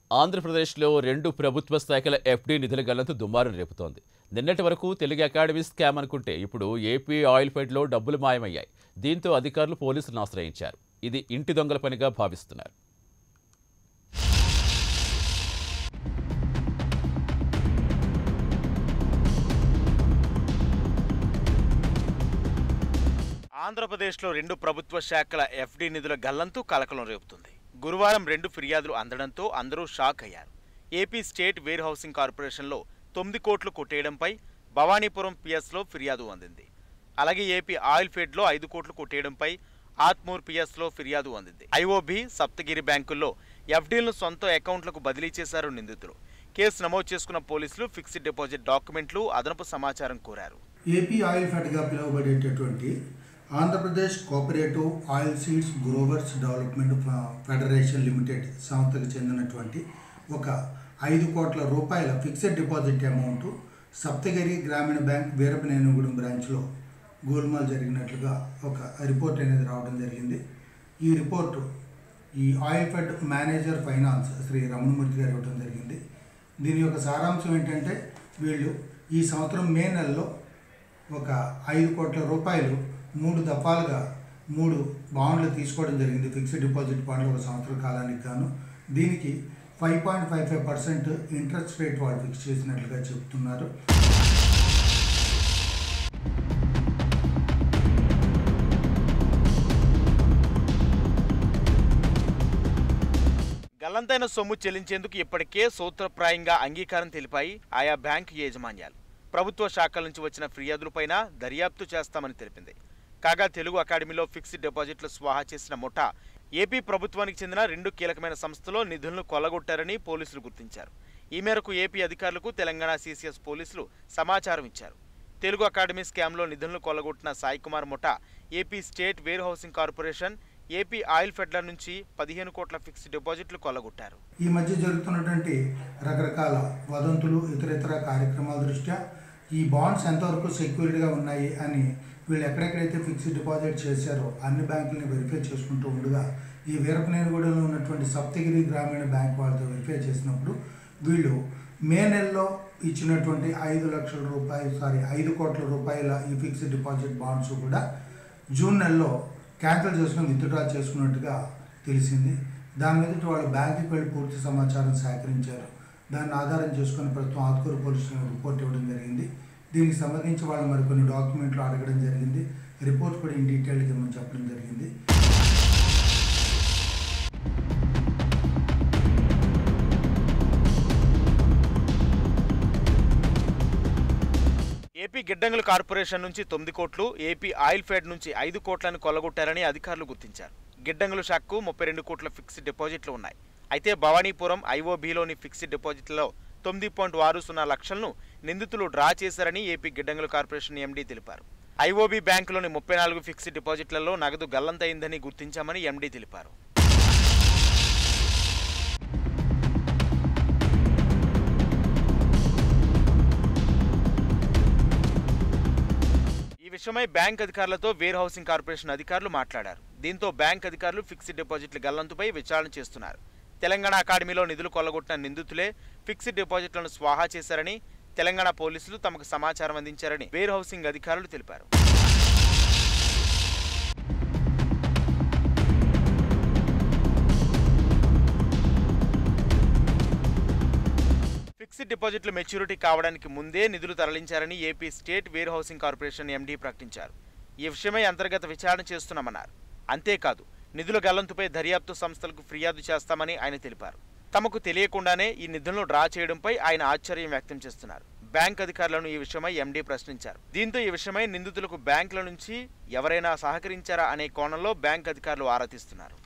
ఆంధ్రప్రదేశ్లో రెండు ప్రభుత్వ శాఖల ఎఫ్డీ నిధుల గల్లంతు దుమారం రేపుతోంది నిన్నటి వరకు తెలుగు అకాడమీ స్కామ్ అనుకుంటే ఇప్పుడు ఏపీ ఆయిల్ ఫెడ్లో డబ్బులు మాయమయ్యాయి దీంతో అధికారులు పోలీసులను ఆశ్రయించారు ఇది ఇంటి దొంగల పనిగా భావిస్తున్నారు ఆంధ్రప్రదేశ్లో రెండు ప్రభుత్వ శాఖల ఎఫ్డీ నిధుల గల్లంతు కలకలం రేపుతుంది గురువారం రెండు ఫిర్యాదులు అందడంతో అందరూ షాక్ అయ్యారు ఏపీ స్టేట్ వేర్ హౌసింగ్ కార్పొరేషన్లో తొమ్మిది కోట్లు కొట్టేయడంపై భవానీపురం పిఎస్లో ఫిర్యాదు అందింది అలాగే ఏపీ ఆయిల్ ఫీడ్లో ఐదు కోట్లు కొట్టేయడంపై ఆత్మూర్ పిఎస్లో ఫిర్యాదు అందింది ఐఓబి సప్తగిరి బ్యాంకుల్లో ఎఫ్డీలను సొంత అకౌంట్లకు బదిలీ చేశారు నిందితులు కేసు నమోదు చేసుకున్న పోలీసులు ఫిక్స్డ్ డిపాజిట్ డాక్యుమెంట్లు అదనపు సమాచారం కోరారు ఏపీ ఆయిల్ ఫెడ్గా పిలువబడేటటువంటి Andhra Pradesh cooperative oil seeds growers development ఫ- ఫెడరేషన్ లిమిటెడ్ సంస్థకు చెందినటువంటి ఒక ఐదు కోట్ల రూపాయల ఫిక్స్డ్ డిపాజిట్ అమౌంట్ సప్తగిరి గ్రామీణ బ్యాంక్ వీరపనేనుగూడెం బ్రాంచ్లో గోల్మాల్ జరిగినట్లుగా ఒక రిపోర్ట్ అనేది రావడం జరిగింది ఈ రిపోర్టు ఈ oil fed manager finance Sri Ramanamurthy గారు ఇవ్వడం జరిగింది దీని యొక్క సారాంశం ఏంటంటే వీళ్ళు ఈ సంవత్సరం మే నెలలో ఒక ఐదు కోట్ల రూపాయలు మూడు దఫాలుగా మూడు బాండ్లు తీసుకోవడం జరిగింది ఫిక్స్డ్ డిపాజిట్ బాండ్లు ఒక సంవత్సర కాలానికి గాను దీనికి five point five five percent interest rate వాళ్ళు ఫిక్స్ చేసినట్లుగా చెప్తున్నారు గల్లంతైన సొమ్ము చెల్లించేందుకు ఇప్పటికే సూత్రప్రాయంగా అంగీకారం తెలిపాయి ఆయా బ్యాంకు యాజమాన్యాలు ప్రభుత్వ శాఖల నుంచి వచ్చిన ఫిర్యాదులపైన దర్యాప్తు చేస్తామని తెలిపింది కాగా తెలుగు అకాడమీలో ఫిక్స్డ్ డిపాజిట్లు స్వాహా చేసిన ముఠా ఏపీ ప్రభుత్వానికి చెందిన రెండు కీలకమైన సంస్థలో నిధులను కొల్లగొట్టారని పోలీసులు గుర్తించారు ఈ మేరకు ఏపీ అధికారులకు తెలంగాణ సీసీఎస్ పోలీసులు సమాచారం ఇచ్చారు తెలుగు అకాడమీ స్కామ్లో నిధులను కొల్లగొట్టిన సాయి కుమార్ ముఠా AP state warehousing corporation AP oil ఫెడ్ల నుంచి పదిహేను కోట్ల ఫిక్స్డ్ డిపాజిట్లు కొల్లగొట్టారు ఈ మధ్య జరుగుతున్నటువంటి రకరకాల వదంతులు ఇతరితర కార్యక్రమాల దృష్ట్యా ఈ బాండ్స్ ఎంతవరకు సెక్యూరిటీగా ఉన్నాయి అని వీళ్ళు ఎక్కడెక్కడైతే ఫిక్స్డ్ డిపాజిట్ చేశారో అన్ని బ్యాంకులని వెరిఫై చేసుకుంటూ ఉండగా ఈ వీరపనేనిగూడెంలో ఉన్నటువంటి సప్తగిరి గ్రామీణ బ్యాంక్ వాళ్ళతో వెరిఫై చేసినప్పుడు వీళ్ళు మే నెలలో ఇచ్చినటువంటి ఐదు లక్షల రూపాయలు సారీ ఐదు కోట్ల రూపాయల ఈ ఫిక్స్డ్ డిపాజిట్ బాండ్స్ కూడా జూన్ నెలలో క్యాన్సిల్ చేసుకుని విత్డ్రా చేసుకున్నట్టుగా తెలిసింది దాని మీద వాళ్ళు బ్యాంకుకి వెళ్ళి పూర్తి సమాచారం సేకరించారు దాన్ని ఆధారం చేసుకుని ప్రస్తుతం ఆత్కూరు పోలీసులకు రిపోర్ట్ ఇవ్వడం జరిగింది దీనికి సంబంధించి వాళ్ళు మరికొన్ని డాక్యుమెంట్లు అడగడం జరిగింది రిపోర్ట్ కూడా ఇన్ డీటెయిల్గా ఇవ్వమని చెప్పడం జరిగింది ఏపీ గిడ్డంగుల కార్పొరేషన్ నుంచి తొమ్మిది కోట్లు ఏపీ ఆయిల్ ఫెడ్ నుంచి ఐదు కోట్లను కొల్లగొట్టారని అధికారులు గుర్తించారు గిడ్డంగుల శాఖకు ముప్పై రెండు కోట్ల ఫిక్స్డ్ డిపాజిట్లు ఉన్నాయి అయితే భవానీపురం ఐఓబిలోని ఫిక్స్డ్ డిపాజిట్లలో తొమ్మిది పాయింట్ ఆరు సున్నా లక్షలను నిందితులు డ్రా చేశారని ఏపీ గిడ్డంగుల కార్పొరేషన్ ఎండీ తెలిపారు ఐఓబి బ్యాంకులోని ముప్పై నాలుగు ఫిక్స్డ్ డిపాజిట్లలో నగదు గల్లంతైందని గుర్తించామని ఎండీ తెలిపారు ఈ విషయమై బ్యాంక్ అధికారులతో వేర్ హౌసింగ్ కార్పొరేషన్ అధికారులు మాట్లాడారు దీంతో బ్యాంక్ అధికారులు ఫిక్స్డ్ డిపాజిట్ల గల్లంతుపై విచారణ చేస్తున్నారు తెలంగాణ అకాడమీలో నిధులు కొల్లగొట్టిన నిందితులే ఫిక్స్డ్ డిపాజిట్లను స్వాహా చేశారని తెలంగాణ పోలీసులు తమకు సమాచారం అందించారని వేర్ హౌసింగ్ అధికారులు తెలిపారు ఫిక్స్డ్ డిపాజిట్లు మెచ్యూరిటీ కావడానికి ముందే నిధులు తరలించారని AP state warehousing corporation MD ప్రకటించారు ఈ విషయమై అంతర్గత విచారణ చేస్తున్నామన్నారు అంతేకాదు నిధుల గల్లంతుపై దర్యాప్తు సంస్థలకు ఫిర్యాదు చేస్తామని ఆయన తెలిపారు తమకు తెలియకుండానే ఈ నిధులను డ్రా చేయడంపై ఆయన ఆశ్చర్యం వ్యక్తం చేస్తున్నారు బ్యాంక్ అధికారులను ఈ విషయమై ఎండీ ప్రశ్నించారు దీంతో ఈ విషయమై నిందితులకు బ్యాంకుల నుంచి ఎవరైనా సహకరించారా అనే కోణంలో బ్యాంక్ అధికారులు ఆరా తీస్తున్నారు